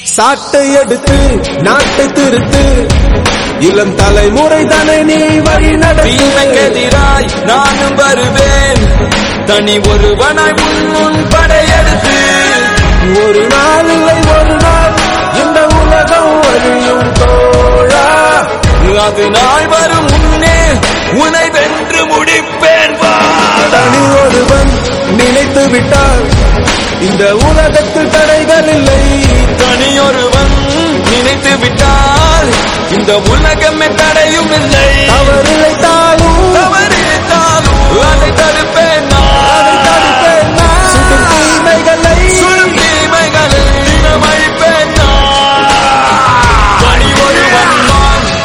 சாட்டை எடுத்து நாட்டை திருத்து இளம் தலைமுறை தானே நீ வழி நடத்து தீமைக்கெதிராய் நானும் வருவேன் தனி ஒருவனாய் உன் முன் படையெடுத்து ஒரு நாள் இல்லை ஒரு நாள் இந்த உலகம் வழியும் தோழா அது நாள் வரும் முன்னே உனை வென்று முடிப்பேன் வாடா தனி ஒருவன் நினைத்து விட்டால் இந்த உலகத்தில் தடைகள் இல்லை தனியொருவன் நினைத்து விட்டால் இந்த உலகமே தடையும் இல்லை அவர் இழைத்தால்